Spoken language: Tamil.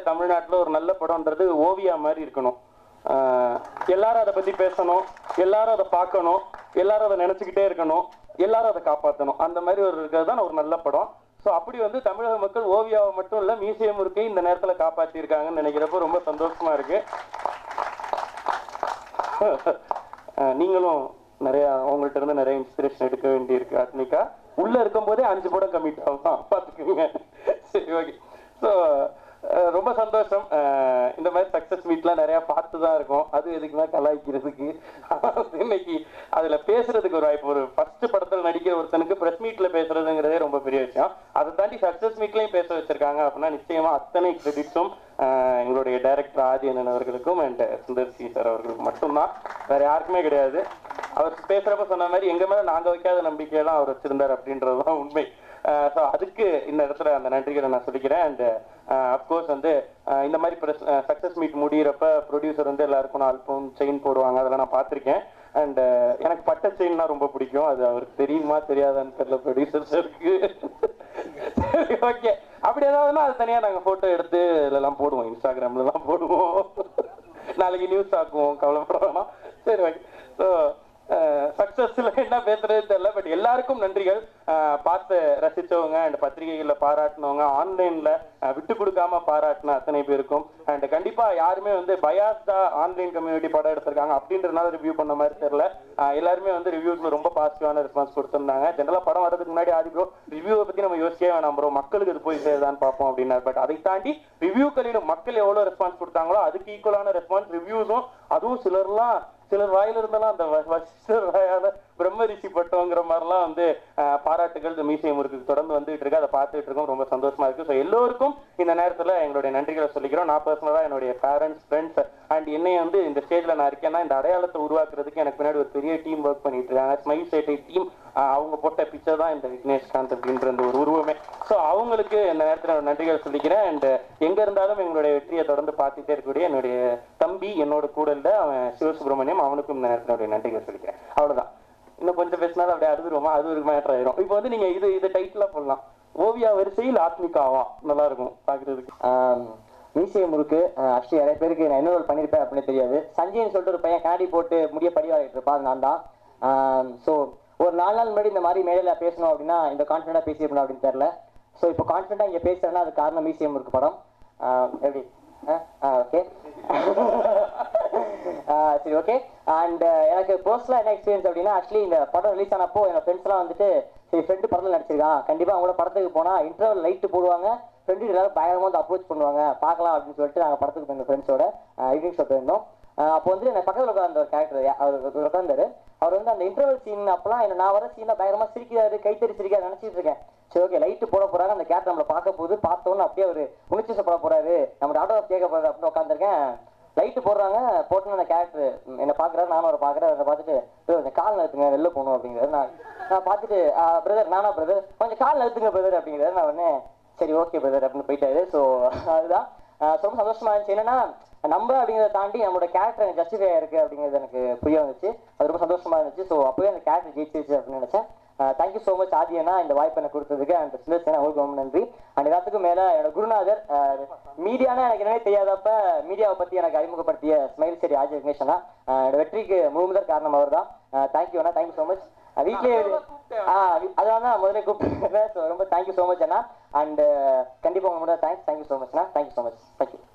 தமிழ்நாட்டுல ஒரு நல்ல படம்ன்றது ஓவியா மாதிரி இருக்கணும் ஆஹ் எல்லாரும் அதை பத்தி பேசணும் எல்லாரும் அதை பார்க்கணும் எல்லாரும் அதை நினைச்சுக்கிட்டே இருக்கணும் எல்லாரும் அதை காப்பாற்றணும் அந்த மாதிரி ஒரு இருக்கிறது தான் ஒரு நல்ல படம் ஸோ அப்படி வந்து தமிழக மக்கள் ஓவியாவை மட்டும் இல்ல மியூசியம் இருக்கே இந்த நேரத்துல காப்பாத்தி இருக்காங்கன்னு நினைக்கிறப்போ ரொம்ப சந்தோஷமா இருக்கு அஹ் நீங்களும் நிறைய அவங்கள்ட்ட இருந்து நிறைய இன்ஸ்பிரேஷன் எடுக்க வேண்டியிருக்கு அட்னிகா உள்ள இருக்கும்போதே அஞ்சு படம் கமிட் ஆகும் பார்த்துக்குங்க சரி ஓகே ஸோ ரொம்ப சந்தோஷம் அஹ் இந்த மாதிரி சக்ஸஸ் மீட்லாம் நிறைய பார்த்து தான் இருக்கும் அது எதுக்குன்னா கலாய்க்கிறதுக்கு இன்னைக்கு அதுல பேசுறதுக்கு ஒரு வாய்ப்பு ஒரு ஃபர்ஸ்ட் படத்துல நடிக்கிற ஒருத்தனுக்கு பிரஸ் மீட்ல பேசுறதுங்கிறதே ரொம்ப பெரிய விஷயம் அதை தாண்டி சக்ஸஸ் மீட்லயும் பேச வச்சிருக்காங்க அப்படின்னா நிச்சயமா அத்தனை கிரெடிட்ஸும் எங்களுடைய டைரக்டர் ஆதியனன் அவர்களுக்கும் அண்ட் சுந்தர் சி சார் அவர்களுக்கும் மட்டும்தான் வேற யாருக்குமே கிடையாது அவர் பேசுறப்ப சொன்ன மாதிரி எங்க மேல நாங்க வைக்காத நம்பிக்கையெல்லாம் அவர் வச்சிருந்தார் அப்படின்றதுதான் உண்மை ஸோ அதுக்கு இந்த இடத்துல அந்த நன்றிகளை நான் சொல்லிக்கிறேன் அண்ட் அப்கோர்ஸ் வந்து அஹ் இந்த மாதிரி சக்ஸஸ் மீட் முடியிறப்ப ப்ரொடியூசர் வந்து எல்லாருக்கும் நாலு பவுன் செயின் போடுவாங்க அதெல்லாம் நான் பார்த்துருக்கேன் அண்ட் எனக்கு பட்ட செயின்னா ரொம்ப பிடிக்கும் அது அவருக்கு தெரியுமா தெரியாதான்னு தெரியல ப்ரொடியூசர்ஸ் இருக்கு சரி ஓகே அப்படி ஏதாவதுன்னா அது தனியாக நாங்கள் ஃபோட்டோ எடுத்து இதெல்லாம் போடுவோம் இன்ஸ்டாகிராம்லலாம் போடுவோம் நாளைக்கு நியூஸ் ஆக்குவோம் கவலைப்பட வேணாம் சரி ஓகே ஸோ சக்சஸ்ல என்ன பேசுறது தெரியல பட் எல்லாருக்கும் நன்றிகள் அஹ் பார்த்து ரசிச்சவங்க அண்ட் பத்திரிகைகள்ல பாராட்டினவங்க ஆன்லைன்ல விட்டு கொடுக்காம பாராட்டின அத்தனை பேருக்கும் அண்ட் கண்டிப்பா யாருமே வந்து பயாஸ்டா ஆன்லைன் கம்யூனிட்டி படம் எடுத்திருக்காங்க அப்படின்றதுனால ரிவ்யூ பண்ண மாதிரி தெரியல அஹ் எல்லாருமே வந்து ரிவ்யூஸ்ல ரொம்ப பாசிட்டிவான ரெஸ்பான்ஸ் கொடுத்திருந்தாங்க ஜெனரலா படம் வரதுக்கு முன்னாடி ஆதி ப்ரோ ரிவ்யூவை பத்தி நம்ம யோசிக்கவே வேணாம் ப்ரோ மக்களுக்கு இது போய் சேருதான்னு பார்ப்போம் அப்படின்னாரு பட் அதை தாண்டி ரிவ்யூக்களிலும் மக்கள் எவ்வளவு ரெஸ்பான்ஸ் கொடுத்தாங்களோ அதுக்கு ஈக்குவலான ரெஸ்பான்ஸ் ரிவ்யூஸும் அதுவும் சிலர்லாம் சிலர் வாயில இருந்தெல்லாம் அந்த வ- வசிஷ்டர் வாயால பிரம்ம ரிஷி பட்டோங்கிற மாதிரிலாம் வந்து அஹ், பாராட்டுகள் இந்த மியூசியம் இருக்கு தொடர்ந்து வந்துட்டு இருக்கு அதை பார்த்துட்டு இருக்கோம் ரொம்ப சந்தோஷமா இருக்கு ஸோ எல்லோருக்கும் இந்த நேரத்துல எங்களுடைய நன்றிகளை சொல்லிக்கிறோம் நான் பர்சனலா என்னுடைய பேரண்ட்ஸ் ஃப்ரெண்ட்ஸ் அண்ட் என்னைய வந்து இந்த ஸ்டேஜ்ல நான் இருக்கேன்னா இந்த அடையாளத்தை உருவாக்குறதுக்கு எனக்கு பின்னாடி ஒரு பெரிய டீம் ஒர்க் பண்ணிட்டு இருக்காங்க ஸ்மைல் சேட்டை டீம் அவங்க போட்ட பிக்சர் தான் இந்த விக்னேஷ்காந்த் அப்படின்ற இந்த ஒரு உருவமே ஸோ அவங்களுக்கு இந்த நேரத்தில் நான் நன்றிகள் சொல்லிக்கிறேன் அண்ட் எங்க இருந்தாலும் எங்களுடைய வெற்றியை தொடர்ந்து பார்த்துட்டே இருக்கக்கூடிய என்னுடைய தம்பி என்னோட கூட இல்ல அவன் சிவசுப்ரமணியம் அவனுக்கும் இந்த நேரத்தில் என்னுடைய நன்றிகள் சொல்லிக்கிறேன் அவ்வளவுதான் இன்னும் கொஞ்சம் பேசினாலும் அப்படியே அழுதுருவோமா அது ஒரு மேட்டர் ஆயிரும் இப்போ வந்து நீங்க இது இது டைட்டிலா போடலாம் ஓவியா வரிசையில் ஆத்மிகாவா நல்லா இருக்கும் பாக்குறதுக்கு மியூசியம் இருக்கு ஆக்சுவலி நிறைய பேருக்கு நான் என்ன பண்ணியிருப்பேன் அப்படின்னு தெரியாது சஞ்சய்னு சொல்லிட்டு ஒரு பையன் கண்ணாடி போட்டு முடிய படிவாகிட்டு இருப்பான் நான் தான் ஸோ ஒரு நாலு நாள் முன்னாடி இந்த மாதிரி மேடையில் பேசணும் அப்படின்னா இந்த கான்ஃபிடண்டாக பேசியிருப்பேன் அப்படின்னு தெரில ஸோ இப்போ கான்ஃபிடண்டாக இங்கே பேசுறேன்னா அது காரணம் மியூசியம் இருக்கு படம் ஆஹ் எப்படி ஓகே சரி ஓகே அண்ட் எனக்கு பர்சனலாக என்ன எக்ஸ்பீரியன்ஸ் அப்படின்னா ஆக்சுவலி இந்த படம் ரிலீஸ் ஆனப்போ என் ஃப்ரெண்ட்ஸ்லாம் வந்துட்டு சரி ஃப்ரெண்டு படத்தில் நடிச்சிருக்கான் கண்டிப்பாக அவங்களோட படத்துக்கு போனால் இன்டர்வல் லைட்டு போடுவாங்க ஃப்ரெண்டு எல்லாரும் பயங்கரமாக வந்து அப்ரோச் பண்ணுவாங்க பார்க்கலாம் அப்படின்னு சொல்லிட்டு நாங்கள் படத்துக்கு போயிருந்தோம் ஃப்ரெண்ட்ஸோட ஈவினிங் ஷோ போயிருந்தோம் அஹ் அப்போ வந்து எனக்கு பக்கத்தில் உட்கார்ந்த ஒரு கேரக்டர் அவர் உட்காந்தாரு அவர் வந்து அந்த இன்டர்வல் சீன் அப்பெல்லாம் என்ன நான் வர சீனை பயங்கரமா சிரிக்கிறாரு கைத்தறி சிரிக்காரு நினைச்சிட்டு இருக்கேன் சரி ஓகே லைட்டு போட போறாங்க அந்த கேரக்டர் நம்மளை பார்க்க போகுது பார்த்தோன்னு அப்படியே ஒரு உணர்ச்சி போட போறாரு நம்ம ஆட்டோ கேட்க போறாரு அப்படின்னு உட்காந்துருக்கேன் லைட்டு போடுறாங்க போட்டுன்னு அந்த கேரக்டர் என்ன பாக்குறாரு நானும் அவரை பாக்குறேன் அதை பார்த்துட்டு "bro, கொஞ்சம் கால் நிறுத்துங்க வெளில போகணும் அப்படிங்கிறாரு நான் நான் பார்த்துட்டு பிரதர் நானா பிரதர் கொஞ்சம் கால் நிறுத்துங்க பிரதர் அப்படிங்கிறாரு நான் உடனே சரி ஓகே பிரதர் அப்படின்னு போயிட்டாரு ஸோ அதுதான் ஆஹ் ரொம்ப சந்தோஷமா இருந்துச்சு என்னன்னா நம்ம அப்படிங்கிறத தாண்டி நம்மளோட கேரக்டர் ஜஸ்டிஃபை இருக்கு அப்படிங்கிறது எனக்கு புரிய வந்துச்சு அது ரொம்ப சந்தோஷமா இருந்துச்சு ஸோ அப்போவே அந்த கேரக்டர் ஜெயிச்சிருச்சு அப்படின்னு நினைச்சேன் தேங்க்யூ ஸோ மச் ஆதியனா இந்த வாய்ப்பு எனக்கு கொடுத்ததுக்கு அண்ட் சுந்தர்சன் அவங்களுக்கு ரொம்ப நன்றி அண்ட் எல்லாத்துக்கும் மேல என்னோட குருநாதர் மீடியானா எனக்கு என்னன்னே தெரியாதப்ப மீடியாவை பத்தி எனக்கு அறிமுகப்படுத்திய ஸ்மைல் சரி ஆஜி விக்னேஷனா என்னோட வெற்றிக்கு முழுமுதல் காரணம் அவர் தான் தேங்க்யூ அண்ணா தேங்க்யூ ஸோ மச் வீட்லயே அதனால தான் முதல்ல கூப்பிட்டு ரொம்ப தேங்க்யூ ஸோ மச் அண்ணா அண்ட் கண்டிப்பா உங்க தேங்க்ஸ் தேங்க்யூ ஸோ மச் அண்ணா தேங்க்யூ ஸோ மச் தேங்க்யூ